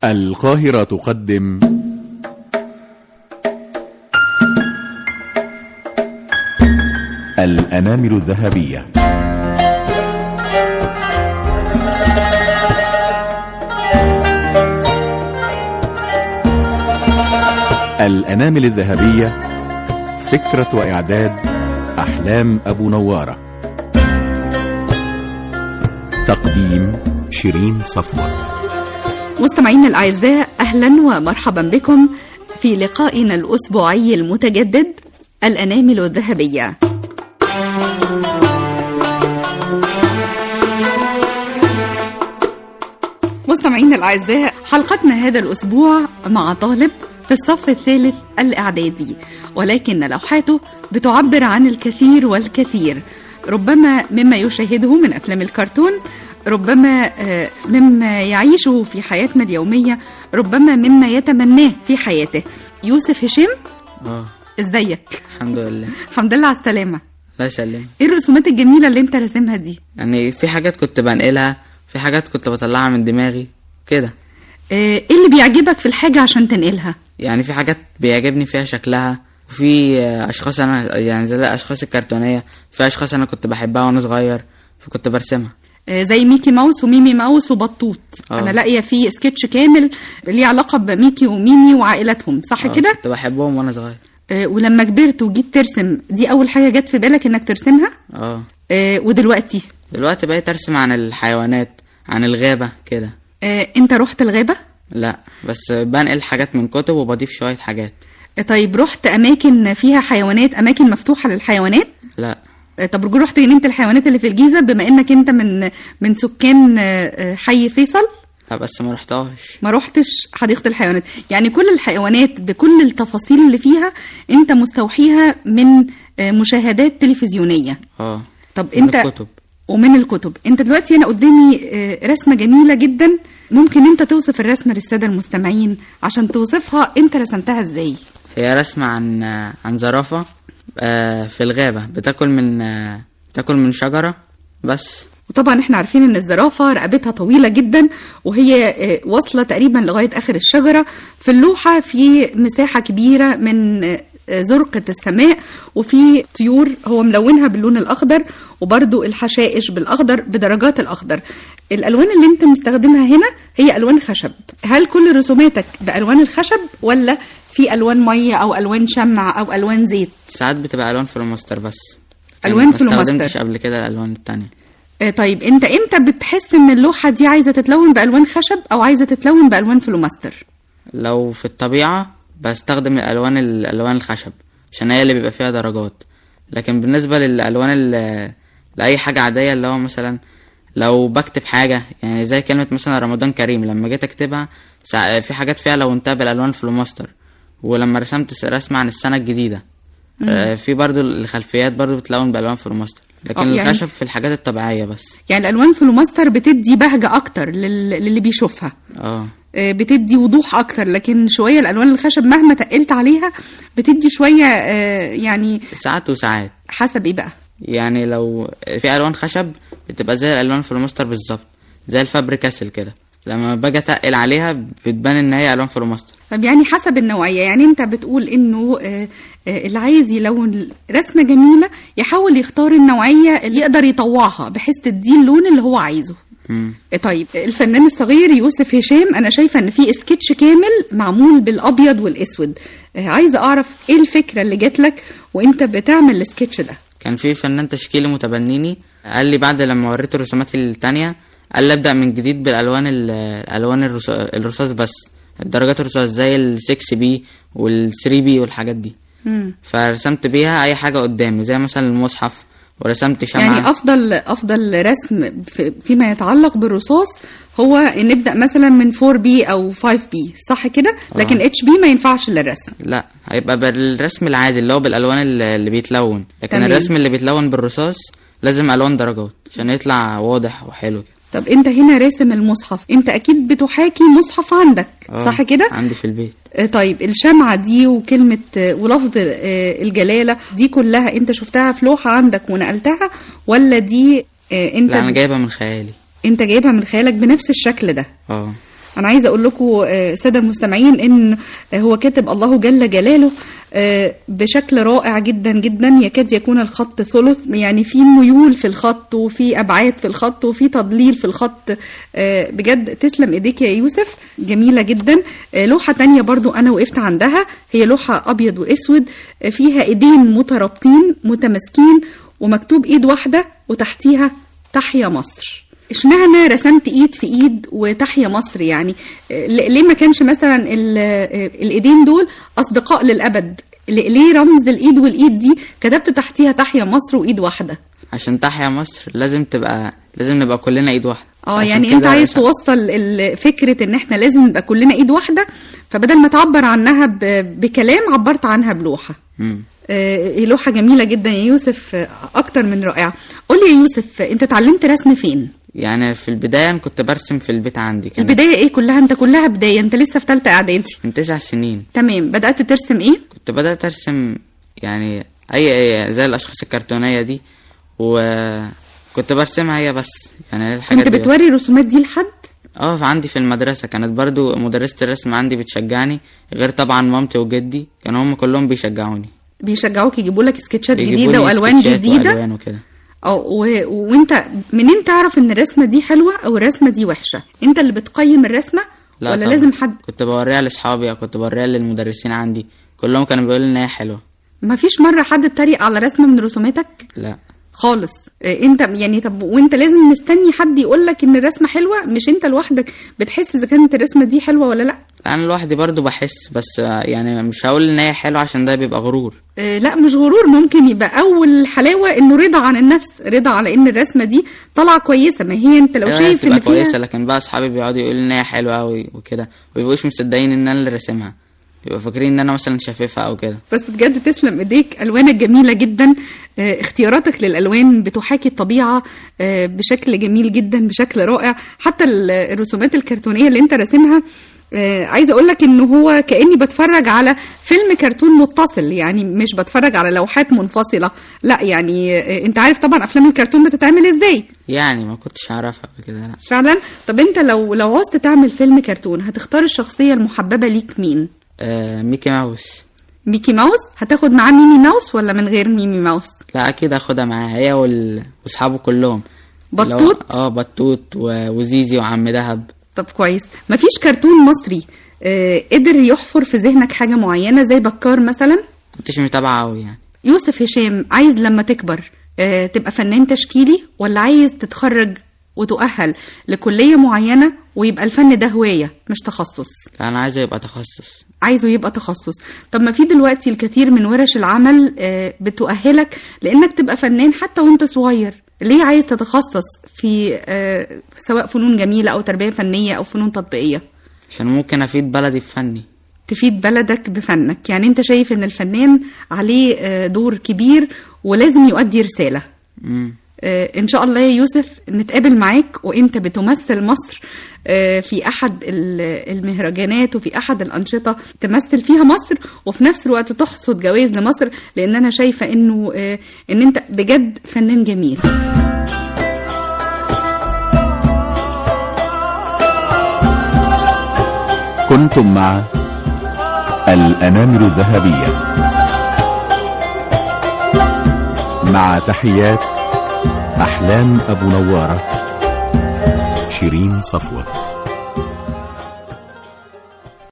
القاهرة تقدم الأنامل الذهبية الأنامل الذهبية فكرة وإعداد أحلام أبو نوارة تقديم شيرين صفوة مستمعينا الأعزاء أهلا ومرحبا بكم في لقائنا الأسبوعي المتجدد الأنامل الذهبية مستمعينا الأعزاء حلقتنا هذا الأسبوع مع طالب في الصف الثالث الإعدادي ولكن لوحاته بتعبر عن الكثير والكثير ربما مما يشاهده من أفلام الكرتون ربما آه، مما يعيشه في حياتنا اليومية ربما مما يتمناه في حياته يوسف هشام اه ازيك الحمد لله الحمد لله على السلامة الله يسلم ايه الرسومات الجميلة اللي انت راسمها دي يعني في حاجات كنت بنقلها في حاجات كنت بطلعها من دماغي كده آه، ايه اللي بيعجبك في الحاجة عشان تنقلها يعني في حاجات بيعجبني فيها شكلها وفي آه، اشخاص انا يعني زي الاشخاص الكرتونيه في اشخاص انا كنت بحبها وانا صغير فكنت برسمها آه، زي ميكي ماوس وميمي ماوس وبطوط آه. انا لاقيه فيه سكتش كامل ليه علاقه بميكي وميمي وعائلتهم صح آه، كده كنت بحبهم وانا صغير آه، ولما كبرت وجيت ترسم دي اول حاجه جت في بالك انك ترسمها اه آه، ودلوقتي دلوقتي بقيت ارسم عن الحيوانات عن الغابه كده آه، انت رحت الغابه لا بس بنقل حاجات من كتب وبضيف شويه حاجات آه، طيب رحت اماكن فيها حيوانات اماكن مفتوحه للحيوانات لا آه، طب رحت جنينه الحيوانات اللي في الجيزه بما انك انت من من سكان آه، آه، حي فيصل لا بس ما رحتهاش ما روحتش حديقة الحيوانات يعني كل الحيوانات بكل التفاصيل اللي فيها انت مستوحيها من آه، مشاهدات تلفزيونية اه طب من انت الكتب ومن الكتب انت دلوقتي انا قدامي آه، رسمة جميلة جدا ممكن انت توصف الرسمة للسادة المستمعين عشان توصفها انت رسمتها ازاي هي رسمة عن عن زرافة آه، في الغابة بتاكل من آه، بتاكل من شجرة بس وطبعا احنا عارفين ان الزرافة رقبتها طويلة جدا وهي آه، واصلة تقريبا لغاية اخر الشجرة في اللوحة في مساحة كبيرة من آه، زرقة السماء وفي طيور هو ملونها باللون الأخضر وبرضو الحشائش بالأخضر بدرجات الأخضر الألوان اللي انت مستخدمها هنا هي ألوان خشب هل كل رسوماتك بألوان الخشب ولا في ألوان مية أو ألوان شمع أو ألوان زيت ساعات بتبقى ألوان فلوماستر بس لكن ألوان ما فلوماستر. استخدمتش قبل كده الألوان التانية آه، طيب انت امتى بتحس ان اللوحة دي عايزة تتلون بألوان خشب أو عايزة تتلون بألوان فلوماستر لو في الطبيعة بستخدم الألوان الألوان الخشب عشان هي اللي بيبقى فيها درجات لكن بالنسبة للألوان ال- لأي حاجة عادية اللي هو مثلا لو بكتب حاجة يعني زي كلمة مثلا رمضان كريم لما جيت أكتبها سا- في حاجات فيها لونتها بالألوان فلوماستر ولما رسمت س- رسمة عن السنة الجديدة آه، في برضو الخلفيات برضو بتلون بألوان فلوماستر لكن آه، يعني- الخشب في الحاجات الطبيعية بس يعني الألوان فلوماستر بتدي بهجة أكتر لل... للي بيشوفها اه آه، بتدي وضوح أكتر لكن شوية الألوان الخشب مهما تقلت عليها بتدي شوية آه، يعني ساعات وساعات حسب إيه بقى يعني لو في الوان خشب بتبقى زي الالوان في الماستر بالظبط زي الفابر كاسل كده لما باجي اتقل عليها بتبان ان هي الوان في الماستر طب يعني حسب النوعية يعني أنت بتقول إنه آه، آه، اللي عايز يلون رسمة جميلة يحاول يختار النوعية اللي يقدر يطوعها بحيث تديه اللون اللي هو عايزه مم. طيب الفنان الصغير يوسف هشام انا شايفه ان في سكتش كامل معمول بالابيض والاسود آه، عايزه اعرف ايه الفكره اللي جات لك وانت بتعمل السكتش ده كان في فنان تشكيلي متبنيني قال لي بعد لما وريته رسوماتي التانية قال لي ابدا من جديد بالالوان ال- الالوان الرص- الرصاص بس الدرجات الرصاص زي ال 6 بي وال 3 بي والحاجات دي مم. فرسمت بيها اي حاجه قدامي زي مثلا المصحف ورسمت شمعة يعني افضل افضل رسم في- فيما يتعلق بالرصاص هو نبدا مثلا من 4 بي او 5 بي صح كده لكن اتش بي ما ينفعش للرسم لا هيبقى بالرسم العادي اللي هو بالالوان اللي اللي بيتلون لكن تمام. الرسم اللي بيتلون بالرصاص لازم الوان درجات عشان يطلع واضح وحلو كده طب انت هنا راسم المصحف انت اكيد بتحاكي مصحف عندك آه، صح كده عندي في البيت آه، طيب الشمعة دي وكلمة آه، ولفظ آه، الجلالة دي كلها انت شفتها في لوحة عندك ونقلتها ولا دي آه، انت لا انا جايبها من خيالي انت جايبها من خيالك بنفس الشكل ده اه انا عايزه اقول لكم آه، ساده المستمعين ان آه، هو كاتب الله جل جلاله آه، بشكل رائع جدا جدا يكاد يكون الخط ثلث يعني في ميول في الخط وفي ابعاد في الخط وفي تضليل في الخط آه، بجد تسلم ايديك يا يوسف جميله جدا آه، لوحه تانية برضو انا وقفت عندها هي لوحه ابيض واسود آه، فيها ايدين مترابطين متماسكين ومكتوب ايد واحده وتحتيها تحيا مصر اشمعنى رسمت ايد في ايد وتحيا مصر يعني آه، ل- ليه ما كانش مثلا ال- آه، الايدين دول اصدقاء للابد ل- ليه رمز الايد والايد دي كتبت تحتيها تحيا مصر وايد واحده عشان تحيا مصر لازم تبقى لازم نبقى كلنا ايد واحده اه عشان يعني كده انت عايز رسم- توصل ال- فكره ان احنا لازم نبقى كلنا ايد واحده فبدل ما تعبر عنها ب- بكلام عبرت عنها بلوحه مم. آه، هي لوحه جميله جدا يا يوسف آه، اكتر من رائعه قول لي يا يوسف آه، انت اتعلمت رسم فين يعني في البدايه أنا كنت برسم في البيت عندي كان البدايه ايه كلها انت كلها بدايه انت لسه في ثالثه اعدادي من تسع سنين تمام بدات ترسم ايه كنت بدأت أرسم يعني أي, أي زي الأشخاص الكرتونية دي وكنت برسمها هي بس يعني الحاجات كنت دي بس. بتوري الرسومات دي لحد اه عندي في المدرسة كانت برضو مدرسة الرسم عندي بتشجعني غير طبعا مامتي وجدي كانوا هم كلهم بيشجعوني بيشجعوك يجيبوا لك سكتشات بيجيبوا جديده لي والوان سكتشات جديده وألوان وكده او و... وانت منين تعرف ان الرسمه دي حلوه او الرسمه دي وحشه انت اللي بتقيم الرسمه لا ولا طبعا. لازم حد كنت بوريها لاصحابي او كنت بوريها للمدرسين عندي كلهم كانوا بيقولوا ان هي حلوه ما فيش مره حد اتريق على رسمه من رسوماتك لا خالص إيه، انت يعني طب وانت لازم مستني حد يقول لك ان الرسمه حلوه مش انت لوحدك بتحس اذا كانت الرسمه دي حلوه ولا لا انا لوحدي برضو بحس بس آه، يعني مش هقول ان هي حلوه عشان ده بيبقى غرور إيه، لا مش غرور ممكن يبقى اول حلاوه انه رضا عن النفس رضا على ان الرسمه دي طالعه كويسه ما هي انت لو أيوة، شايف بتبقى ان فيها كويسه لكن بقى اصحابي بيقعدوا يقولوا ان هي حلوه قوي وكده ويبقوش مصدقين ان انا اللي راسمها بيبقوا فاكرين ان انا مثلا شاففها او كده بس بجد تسلم ايديك الوانك جميله جدا آه، اختياراتك للالوان بتحاكي الطبيعه آه، بشكل جميل جدا بشكل رائع حتى ال- الرسومات الكرتونيه اللي انت راسمها آه، عايزه اقول لك ان هو كاني بتفرج على فيلم كرتون متصل يعني مش بتفرج على لوحات منفصله لا يعني آه، انت عارف طبعا افلام الكرتون بتتعمل ازاي يعني ما كنتش اعرفها قبل كده لا فعلا طب انت لو لو عوزت تعمل فيلم كرتون هتختار الشخصيه المحببه ليك مين آه ميكي ماوس ميكي ماوس هتاخد معاه ميمي ماوس ولا من غير ميمي ماوس لا اكيد اخدها معاها هي وال... واصحابه كلهم اللي هو- بطوط اه بطوط و... وزيزي وعم دهب طب كويس مفيش كرتون مصري آه، قدر يحفر في ذهنك حاجة معينة زي بكار مثلا كنتش متابعه قوي يعني يوسف هشام عايز لما تكبر آه، تبقى فنان تشكيلي ولا عايز تتخرج وتؤهل لكلية معينة ويبقى الفن ده هواية مش تخصص لا انا عايزه يبقى تخصص عايزه يبقى تخصص طب ما في دلوقتي الكثير من ورش العمل آه، بتؤهلك لانك تبقى فنان حتى وانت صغير ليه عايز تتخصص في آه، سواء فنون جميلة او تربية فنية او فنون تطبيقية عشان ممكن افيد بلدي في فني تفيد بلدك بفنك يعني انت شايف ان الفنان عليه آه، دور كبير ولازم يؤدي رسالة مم. آه، ان شاء الله يا يوسف نتقابل معاك وانت بتمثل مصر آه، في احد ال- المهرجانات وفي احد الانشطه تمثل فيها مصر وفي نفس الوقت تحصد جوائز لمصر لان انا شايفه انه آه، ان انت بجد فنان جميل كنتم مع الأنامل الذهبية مع تحيات أحلام أبو نوارة شيرين صفوة